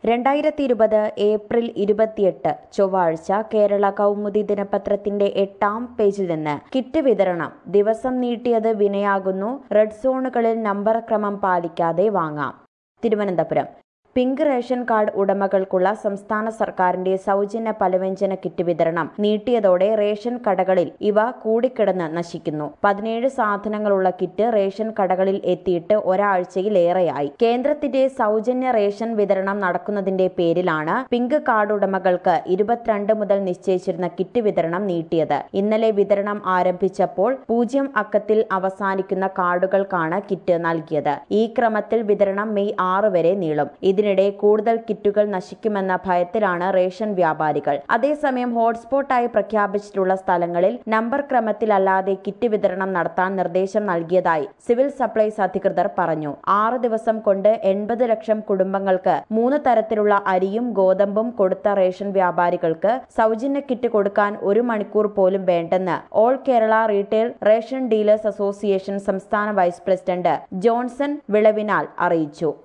രണ്ടായിരത്തി ഇരുപത് ഏപ്രിൽ ഇരുപത്തിയെട്ട് ചൊവ്വാഴ്ച കേരള കൗമുദി ദിനപത്രത്തിന്റെ എട്ടാം പേജിൽ നിന്ന് കിറ്റ് വിതരണം ദിവസം നീട്ടിയത് വിനയാകുന്നു റെഡ് സോണുകളിൽ നമ്പർ ക്രമം പാലിക്കാതെ വാങ്ങാം തിരുവനന്തപുരം പിങ്ക് റേഷൻ കാർഡ് ഉടമകൾക്കുള്ള സംസ്ഥാന സർക്കാരിന്റെ സൗജന്യ പലവ്യഞ്ജന കിറ്റ് വിതരണം നീട്ടിയതോടെ റേഷൻ കടകളിൽ ഇവ കൂടിക്കിടന്ന് നശിക്കുന്നു പതിനേഴ് സാധനങ്ങളുള്ള കിറ്റ് റേഷൻ കടകളിൽ എത്തിയിട്ട് ഒരാഴ്ചയിലേറെയായി കേന്ദ്രത്തിന്റെ സൗജന്യ റേഷൻ വിതരണം നടക്കുന്നതിന്റെ പേരിലാണ് പിങ്ക് കാർഡ് ഉടമകൾക്ക് ഇരുപത്തിരണ്ട് മുതൽ നിശ്ചയിച്ചിരുന്ന കിറ്റ് വിതരണം നീട്ടിയത് ഇന്നലെ വിതരണം ആരംഭിച്ചപ്പോൾ പൂജ്യം അക്കത്തിൽ അവസാനിക്കുന്ന കാർഡുകൾക്കാണ് കിറ്റ് നൽകിയത് ഈ ക്രമത്തിൽ വിതരണം മെയ് ആറ് വരെ നീളും ഇതിനിടെ കൂടുതൽ കിറ്റുകൾ നശിക്കുമെന്ന ഭയത്തിലാണ് റേഷൻ വ്യാപാരികൾ അതേസമയം ഹോട്ട്സ്പോട്ടായി പ്രഖ്യാപിച്ചിട്ടുള്ള സ്ഥലങ്ങളിൽ നമ്പർ ക്രമത്തിലല്ലാതെ കിറ്റ് വിതരണം നടത്താൻ നിർദ്ദേശം നൽകിയതായി സിവിൽ സപ്ലൈസ് അധികൃതർ പറഞ്ഞു ആറ് ദിവസം കൊണ്ട് എൺപത് ലക്ഷം കുടുംബങ്ങൾക്ക് മൂന്ന് തരത്തിലുള്ള അരിയും ഗോതമ്പും കൊടുത്ത റേഷൻ വ്യാപാരികൾക്ക് സൗജന്യ കിറ്റ് കൊടുക്കാൻ ഒരു മണിക്കൂർ പോലും വേണ്ടെന്ന് all Kerala retail ration dealers association സംസ്ഥാന വൈസ് പ്രസിഡന്റ് ജോൺസൺ വിളവിനാൽ അറിയിച്ചു